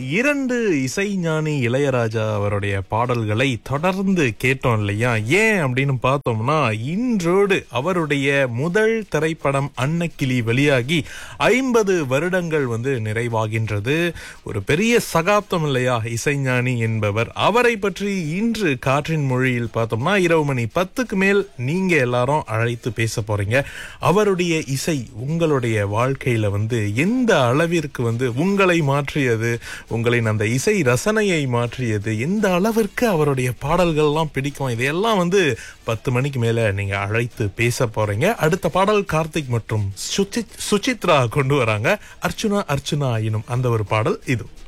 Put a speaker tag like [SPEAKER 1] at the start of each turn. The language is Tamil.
[SPEAKER 1] இரண்டு இசைஞானி இளையராஜா அவருடைய பாடல்களை தொடர்ந்து கேட்டோம் இல்லையா ஏன் அப்படின்னு பார்த்தோம்னா இன்றோடு அவருடைய முதல் திரைப்படம் அன்னக்கிளி வெளியாகி ஐம்பது வருடங்கள் வந்து நிறைவாகின்றது ஒரு பெரிய சகாப்தம் இல்லையா இசைஞானி என்பவர் அவரை பற்றி இன்று காற்றின் மொழியில் பார்த்தோம்னா இரவு மணி பத்துக்கு மேல் நீங்க எல்லாரும் அழைத்து பேச போறீங்க அவருடைய இசை உங்களுடைய வாழ்க்கையில வந்து எந்த அளவிற்கு வந்து உங்களை மாற்றியது உங்களின் அந்த இசை ரசனையை மாற்றியது எந்த அளவிற்கு அவருடைய பாடல்கள்லாம் பிடிக்கும் இதையெல்லாம் வந்து பத்து மணிக்கு மேல நீங்க அழைத்து பேச போறீங்க அடுத்த பாடல் கார்த்திக் மற்றும் சுசித்- சுசித்ரா கொண்டு வராங்க அர்ச்சுனா அர்ச்சுனா எனும் அந்த ஒரு பாடல் இது